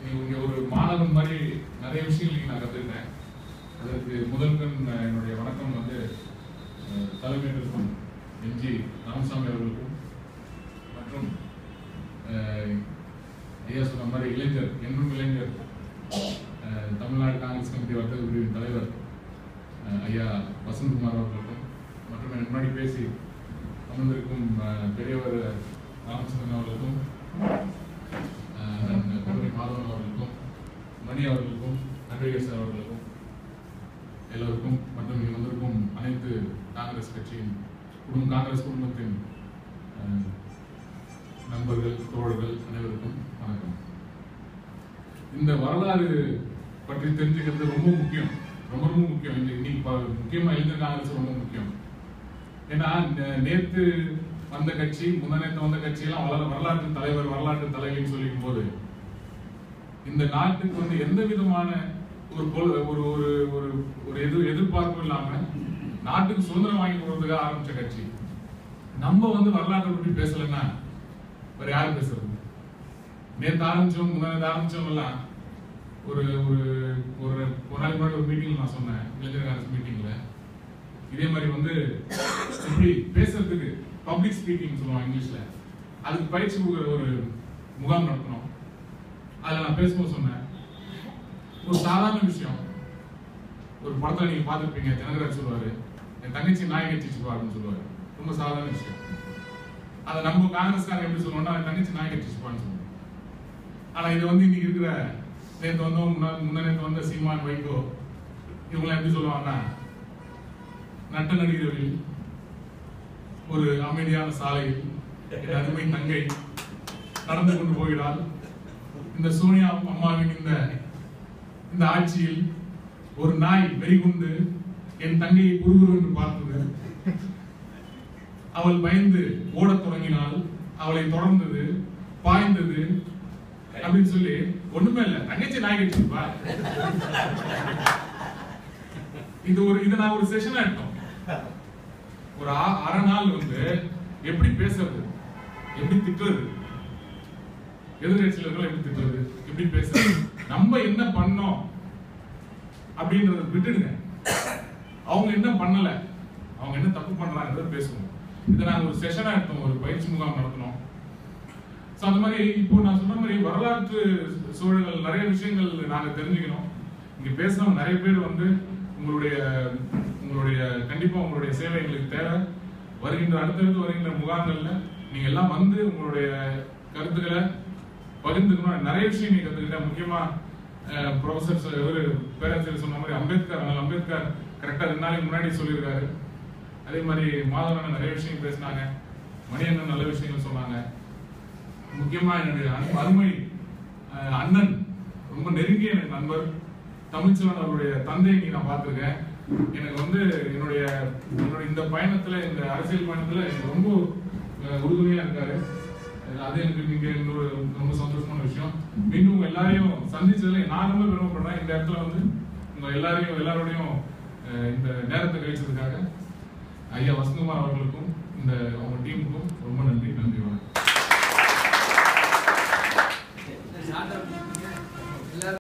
இங்க ஒரு மாணவன் மாதிரி நிறைய விஷயங்கள் இங்க நான் கத்துக்கிட்டேன் அதற்கு முதல் கண் என்னுடைய வணக்கம் வந்து அஹ், தலைமையேற்கும் எம்ஜி ராமசாமி அவர்களுக்கும் மற்றும் அஹ், ஐயா சொன்ன மாதிரி இளைஞர் என்றும் இளைஞர் அஹ், தமிழ்நாடு காங்கிரஸ் கமிட்டி வர்த்தக பிரிவின் தலைவர் அஹ், ஐயா வசந்த்குமார் அவர்களுக்கும் மற்றும் எனக்கு முன்னாடி பேசி அமர்ந்திருக்கும் அஹ், பெரியவர் ராமச்சந்திரன் அவர்களுக்கும் அஹ், அண்ணன் கல்லூரி மாதவன் அவர்களுக்கும் மணி அவர்களுக்கும் நன்றிகர் சார் அவர்களுக்கும் எல்லோருக்கும் மற்றும் இங்கு வந்திருக்கும் அனைத்து காங்கிரஸ் கட்சியின் குடும்ப காங்கிரஸ் குடும்பத்தின் அஹ், நண்பர்கள் தோழர்கள் அனைவருக்கும் வணக்கம் இந்த வரலாறு பற்றி தெரிஞ்சுக்கிறது ரொம்ப முக்கியம் ரொம்ப ரொம்ப முக்கியம் இந்த இன்னைக்கு ப- முக்கியமா இளைஞர் காங்கிரஸ் ரொம்ப முக்கியம் ஏன்னா நே- நேத்து வந்த கட்சி முந்தநேத்து வந்த கட்சி எல்லாம் வளர- வரலாற்று தலைவர் வரலாற்று தலைவின்னு சொல்லிக்கும் போது இந்த நாட்டுக்கு வந்து எந்த விதமான ஒரு கொள்- ஒரு ஒரு ஒரு ஒரு எதிர் எதிர்பார்ப்பும் இல்லாம நாட்டுக்கு சுதந்திரம் வாங்கி கொடுறதுக்காக ஆரம்பிச்ச கட்சி நம்ம வந்து வரலாற்றை பற்றி பேசலைன்னா வேற யார் பேசுறது நேத்து ஆரம்பிச்சோம் முன்னாடி ஆரம்பிச்சோம் எல்லாம் ஒரு ஒரு ஒரு ஒரு நாளைக்கு முன்னாடி ஒரு மீட்டிங்ல நான் சொன்னேன் இளைஞர் காங்கிரஸ் மீட்டிங்ல இதே மாதிரி வந்து எப்படி பேசுறதுக்கு பப்ளிக் ஸ்பீக்கிங் சொல்லுவாங்க இங்கிலீஷ்ல அதுக்கு பயிற்சி கொடுக்குற ஒரு முகாம் நடத்தணும் அதுல நான் பேசும்போது சொன்னேன் ஒரு சாதாரண விஷயம் ஒரு படத்துல நீங்க பார்த்திருப்பீங்க ஜனகராஜ் சொல்லுவாரு என் தங்கச்சி நாய் கட்டிச்சுப்பா அப்படின்னு சொல்லுவாரு ரொம்ப சாதாரண விஷயம் அதை நம்ம காங்கிரஸ்காரங்க எப்படி சொல்லுவோம்னா என் தங்கச்சி நாய் கட்டிச்சுப்பான்னு சொல்லுவோம் ஆனா இது வந்து இன்னைக்கு இருக்கிற நேத்து வந்தோம் முன்னா முன்ன நேத்து வந்த சீமான் வைகோ இவங்களாம் எப்படி சொல்லுவாங்கன்னா நட்ட நடிகர்களில் ஒரு அமைதியான சாலையில் என் அருமை தங்கை நடந்து கொண்டு போகிறாள் இந்த சோனியா அம்மாவின் இந்த இந்த ஆட்சியில் ஒரு நாய் வெறிகுண்டு என் தங்கையை குறுகுறு என்று பார்த்தது அவள் பயந்து ஓடத் தொடங்கினாள் அவளை தொடர்ந்தது பாய்ந்தது அப்படின்னு சொல்லி ஒண்ணுமே இல்ல தங்கச்சி நாய் கட்டிருப்பா இது ஒரு இது நான் ஒரு செஷனா எடுத்தோம் ஒரு ஆ- அரை நாள் வந்து எப்படி பேசுறது எப்படி திட்டுறது எதிர்கட்சியில இருக்கிற எப்படி திட்டுறது எப்படி பேசுறது நம்ம என்ன பண்ணோம் அப்படின்றத விட்டுடுங்க அவங்க என்ன பண்ணல அவங்க என்ன தப்பு பண்றாங்கன்றத பேசுவோம் இதை நாங்க ஒரு செஷனா எடுத்தோம் ஒரு பயிற்சி முகாம் நடத்தினோம் ஸோ அந்த மாதிரி இப்போ நான் சொன்ன மாதிரி வரலாற்று சூழல்கள் நிறைய விஷயங்கள் நாங்க தெரிஞ்சுக்கணும் இங்க பேசுனவங்க நிறைய பேர் வந்து உங்களுடைய உங்களுடைய கண்டிப்பா உங்களுடைய சேவை எங்களுக்கு தேவை வருகின்ற அடுத்தடுத்து வருகின்ற முகாம்கள்ல நீங்க எல்லாம் வந்து உங்களுடைய கருத்துக்களை பகிர்ந்துக்கணும் நிறைய விஷயம் நீங்க கத்துக்கிட்டேன் முக்கியமா ப்ரொஃபசர் இவர் பேராசிரியர் சொன்ன மாதிரி அம்பேத்கர் ஆனால் அம்பேத்கர் கரெக்டா ரெண்டு நாளைக்கு முன்னாடி சொல்லியிருக்காரு அதே மாதிரி மாதவன் நிறைய விஷயம் பேசினாங்க மணியண்ணன் நல்ல விஷயங்கள் சொன்னாங்க முக்கியமா என்னுடைய அன்பு அருமை அஹ், அண்ணன் ரொம்ப நெருங்கிய எனக்கு நண்பர் தமிழ்ச்செல்வன் அவருடைய தந்தையை இன்னைக்கு நான் பார்த்திருக்கேன் எனக்கு வந்து என்னுடைய என்னுடைய இந்த பயணத்துல இந்த அரசியல் பயணத்துல எனக்கு ரொம்ப அஹ், உறுதுணையா இருக்காரு அஹ், அது எனக்கு நீங்க இன்னொரு ரொம்ப சந்தோஷமான விஷயம் மீண்டும் உங்க எல்லாரையும் சந்திச்சதுல நான் ரொம்ப விரும்பப்படுறேன் இந்த இடத்துல வந்து உங்க எல்லாரையும் எல்லாரோடையும் அஹ், இந்த நேரத்தை கழிச்சதுக்காக ஐயா வசந்தகுமார் அவர்களுக்கும் இந்த அவங்க டீமுக்கும் ரொம்ப நன்றி நன்றி வணக்கம்